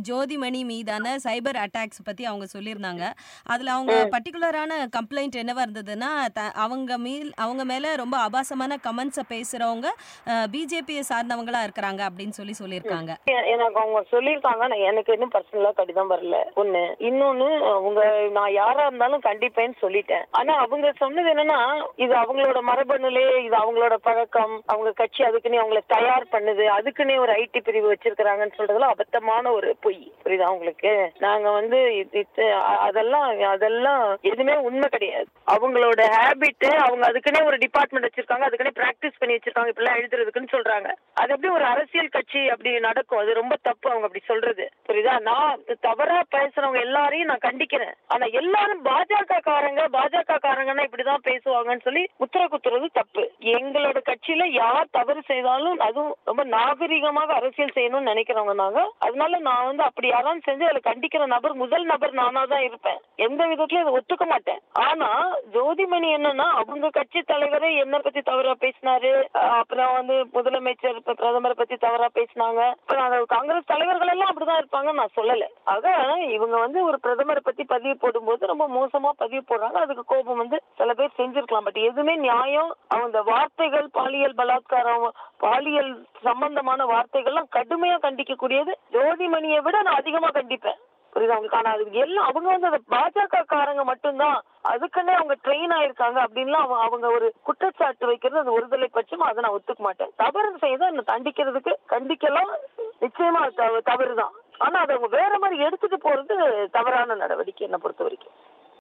ஜோதிமணி மீதான சைபர் அட்டாக்ஸ் பத்தி அவங்க சொல்லியிருந்தாங்க அதுல அவங்க பர்டிகுலரான கம்ப்ளைண்ட் என்னவா இருந்ததுன்னா த- அவங்க மீல் அவங்க மேல ரொம்ப அபாசமான கமெண்ட்ஸை பேசுறவங்க பிஜேபியை சார்ந்தவங்களா இருக்கிறாங்க அப்படின்னு சொல்லி சொல்லியிருக்காங்க எ- எனக்கு அவங்க சொல்லியிருக்காங்க நான் எனக்கு இன்னும் பர்சனலா கடிதம் வரல ஒண்ணு இன்னொன்னு அவங்க நான் யாரா இருந்தாலும் கண்டிப்பேன்னு சொல்லிட்டேன் ஆனா அவங்க சொன்னது என்னன்னா இது அவங்களோட மரபணுலே இது அவங்களோட பழக்கம் அவங்க கட்சி அதுக்குன்னே அவங்கள தயார் பண்ணுது அதுக்குன்னே ஒரு ஐடி பிரிவு வச்சிருக்கிறாங்கன்னு சொல்றதுலாம் அபத்தமான ஒரு பொய் புரியுதா உங்களுக்கு நாங்க வந்து இது- இது- அ- அதெல்லாம் அதெல்லாம் எதுவுமே உண்மை கிடையாது அவங்களோட ஹேபிட் அவங்க அதுக்குன்னே ஒரு டிபார்ட்மெண்ட் வச்சிருக்காங்க அதுக்குன்னே பிராக்டிஸ் பண்ணி வச்சிருக்காங்க இப்படிலாம் எழுதுறதுக்குன்னு சொல்றாங்க அது எப்படி ஒரு அரசியல் கட்சி அப்படி நடக்கும் அது ரொம்ப தப்பு அவங்க அப்படி சொல்றது புரியுதா நான் தவறா பேசுறவங்க எல்லாரையும் நான் கண்டிக்கிறேன் ஆனா எல்லாரும் பாஜக காரங்க பாஜக காரங்கன்னா இப்படிதான் பேசுவாங்கன்னு சொல்லி முத்திர குத்துறது தப்பு எங்களோட கட்சியில யார் தவறு செய்தாலும் அதுவும் ரொம்ப நாகரிகமாக அரசியல் செய்யணும்னு நினைக்கிறவங்க நாங்க அதனால நான் வந்து அப்படி யாராலும் செஞ்சு அதுல கண்டிக்கிற நபர் முதல் நபர் நானா தான் இருப்பேன் எந்த விதத்திலயும் அதை ஒத்துக்க மாட்டேன் ஆனா ஜோதிமணி என்னன்னா அவங்க கட்சி தலைவரே என்ன பத்தி தவறா பேசினாரு அஹ் அப்புறம் வந்து முதலமைச்சர் இப்ப பிரதமரை பத்தி தவறா பேசினாங்க அப்புறம் அந்த காங்கிரஸ் தலைவர்கள் எல்லாம் அப்படிதான் இருப்பாங்கன்னு நான் சொல்லல ஆக இவங்க வந்து ஒரு பிரதமரை பத்தி பதிவு போடும்போது ரொம்ப மோசமா பதிவு போடுறாங்க அதுக்கு கோபம் வந்து சில பேர் செஞ்சிருக்கலாம் பட் எதுவுமே நியாயம் அவங்க வார்த்தைகள் பாலியல் பலாத்காரம் பாலியல் சம்பந்தமான வார்த்தைகள்லாம் கடுமையா கண்டிக்கக்கூடியது ஜோதிமணியை விட நான் அதிகமா கண்டிப்பேன் புரியுதா உங்களுக்கு ஆனா அதுக்கு எல்லாம் அவங்க வந்து அந்த பாஜக காரங்க மட்டும்தான் அதுக்குன்னே அவங்க ட்ரெயின் ஆயிருக்காங்க அப்படின்லாம் அவங்க அவங்க ஒரு குற்றச்சாட்டு வைக்கிறது அது ஒருதலை பட்சமா அதை நான் ஒத்துக்க மாட்டேன் தவறு செய்த என்ன தண்டிக்கிறதுக்கு கண்டிக்கலாம் நிச்சயமா அது தவ- தவறுதான் ஆனா அதை அவங்க வேற மாதிரி எடுத்துட்டு போறது தவறான நடவடிக்கை என்னை பொறுத்த வரைக்கும்